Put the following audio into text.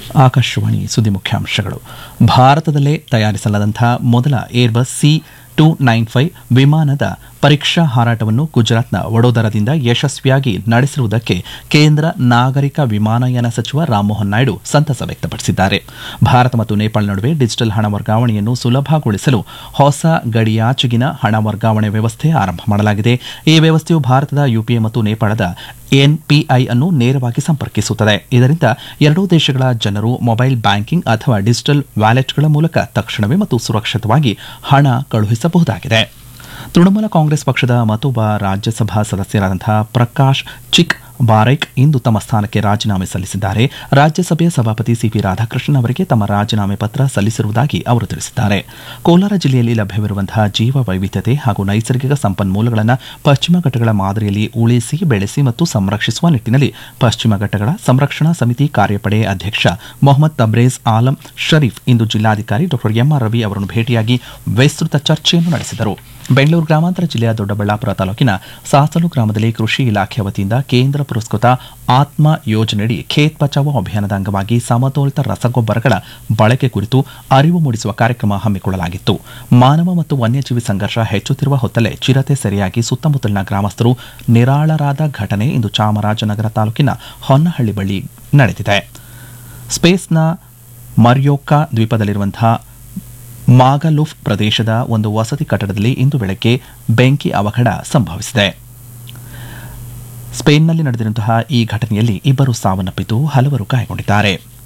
ಆಕಾಶವಾಣಿ ಸುದ್ದಿ ಮುಖ್ಯಾಂಶಗಳು ಭಾರತದಲ್ಲೇ ತಯಾರಿಸಲಾದಂತಹ ಮೊದಲ Airbus C two nine five ವಿಮಾನದ ಪರೀಕ್ಷಾ ಹಾರಾಟವನ್ನು ಗುಜರಾತ್ನ ವಡೋದರದಿಂದ ಯಶಸ್ವಿಯಾಗಿ ನಡೆಸಿರುವುದಕ್ಕೆ ಕೇಂದ್ರ ನಾಗರಿಕ ವಿಮಾನಯಾನ ಸಚಿವ ರಾಮಮೋಹನ್ ನಾಯ್ಡು ಸಂತಸ ವ್ಯಕ್ತಪಡಿಸಿದ್ದಾರೆ ಭಾರತ ಮತ್ತು ನೇಪಾಳ ನಡುವೆ ಡಿಜಿಟಲ್ ಹಣ ವರ್ಗಾವಣೆಯನ್ನು ಸುಲಭಗೊಳಿಸಲು ಹೊಸ ಗಡಿಯಾಚೆಗಿನ ಹಣ ವರ್ಗಾವಣೆ ವ್ಯವಸ್ಥೆ ಆರಂಭ ಮಾಡಲಾಗಿದೆ ಈ ವ್ಯವಸ್ಥೆಯು ಭಾರತದ ಯುಪಿಎ ಮತ್ತು ನೇಪಾಳದ ಎನ್ಪಿಐ ಅನ್ನು ನೇರವಾಗಿ ಸಂಪರ್ಕಿಸುತ್ತದೆ ಇದರಿಂದ ಎರಡೂ ದೇಶಗಳ ಜನರು ಮೊಬೈಲ್ ಬ್ಯಾಂಕಿಂಗ್ ಅಥವಾ ಡಿಜಿಟಲ್ ವ್ಯಾಲೆಟ್ಗಳ ಮೂಲಕ ತಕ್ಷಣವೇ ಮತ್ತು ಸುರಕ್ಷಿತವಾಗಿ ಹಣ ಕಳುಹಿಸಬಹುದಾಗಿದೆ ತೃಣಮೂಲ ಕಾಂಗ್ರೆಸ್ ಪಕ್ಷದ ಮತ್ತೊಬ್ಬ ರಾಜ್ಯಸಭಾ ಸದಸ್ಯರಾದಂತಹ ಪ್ರಕಾಶ್ ಚಿಕ್ ಬಾರೈಕ್ ಇಂದು ತಮ್ಮ ಸ್ಥಾನಕ್ಕೆ ರಾಜೀನಾಮೆ ಸಲ್ಲಿಸಿದ್ದಾರೆ ರಾಜ್ಯಸಭೆಯ ಸಭಾಪತಿ ಸಿಪಿ ರಾಧಾಕೃಷ್ಣನ್ ಅವರಿಗೆ ತಮ್ಮ ರಾಜೀನಾಮೆ ಪತ್ರ ಸಲ್ಲಿಸಿರುವುದಾಗಿ ಅವರು ತಿಳಿಸಿದ್ದಾರೆ ಕೋಲಾರ ಜಿಲ್ಲೆಯಲ್ಲಿ ಲಭ್ಯವಿರುವಂತಹ ಜೀವ ವೈವಿಧ್ಯತೆ ಹಾಗೂ ನೈಸರ್ಗಿಕ ಸಂಪನ್ಮೂಲಗಳನ್ನು ಪಶ್ಚಿಮ ಘಟ್ಟಗಳ ಮಾದರಿಯಲ್ಲಿ ಉಳಿಸಿ ಬೆಳೆಸಿ ಮತ್ತು ಸಂರಕ್ಷಿಸುವ ನಿಟ್ಟಿನಲ್ಲಿ ಪಶ್ಚಿಮ ಘಟ್ಟಗಳ ಸಂರಕ್ಷಣಾ ಸಮಿತಿ ಕಾರ್ಯಪಡೆ ಅಧ್ಯಕ್ಷ ಮೊಹಮ್ಮದ್ ತಬ್ರೇಜ್ ಆಲಂ ಶರೀಫ್ ಇಂದು ಜಿಲ್ಲಾಧಿಕಾರಿ ಡಾ ಎಂಆರ್ ರವಿ ಅವರನ್ನು ಭೇಟಿಯಾಗಿ ವಿಸ್ತೃತ ಚರ್ಚೆಯನ್ನು ನಡೆಸಿದರು ಬೆಂಗಳೂರು ಗ್ರಾಮಾಂತರ ಜಿಲ್ಲೆಯ ದೊಡ್ಡಬಳ್ಳಾಪುರ ತಾಲೂಕಿನ ಸಾಸಲು ಗ್ರಾಮದಲ್ಲಿ ಕೃಷಿ ಇಲಾಖೆ ವತಿಯಿಂದ ಕೇಂದ್ರ ಪುರಸ್ಕೃತ ಆತ್ಮ ಯೋಜನೆಯಡಿ ಖೇತ್ ಬಚಾವೋ ಅಭಿಯಾನದ ಅಂಗವಾಗಿ ಸಮತೋಲಿತ ರಸಗೊಬ್ಬರಗಳ ಬಳಕೆ ಕುರಿತು ಅರಿವು ಮೂಡಿಸುವ ಕಾರ್ಯಕ್ರಮ ಹಮ್ಮಿಕೊಳ್ಳಲಾಗಿತ್ತು ಮಾನವ ಮತ್ತು ವನ್ಯಜೀವಿ ಸಂಘರ್ಷ ಹೆಚ್ಚುತ್ತಿರುವ ಹೊತ್ತಲೇ ಚಿರತೆ ಸೆರೆಯಾಗಿ ಸುತ್ತಮುತ್ತಲಿನ ಗ್ರಾಮಸ್ಥರು ನಿರಾಳರಾದ ಘಟನೆ ಇಂದು ಚಾಮರಾಜನಗರ ತಾಲೂಕಿನ ಹೊನ್ನಹಳ್ಳಿ ಬಳಿ ನಡೆದಿದೆ ಸ್ಪೇಸ್ನ ಮರ್ಯೋಕಾ ದ್ವೀಪದಲ್ಲಿರುವಂತಹ ಮಾಗಲುಫ್ ಪ್ರದೇಶದ ಒಂದು ವಸತಿ ಕಟ್ಟಡದಲ್ಲಿ ಇಂದು ಬೆಳಗ್ಗೆ ಬೆಂಕಿ ಅವಘಡ ಸಂಭವಿಸಿದೆ ಸ್ಪೇನ್ನಲ್ಲಿ ನಡೆದಿರುವಂತಹ ಈ ಘಟನೆಯಲ್ಲಿ ಇಬ್ಬರು ಸಾವನ್ನಪ್ಪಿದ್ದು ಹಲವರು ಗಾಯಗೊಂಡಿದ್ದಾರೆ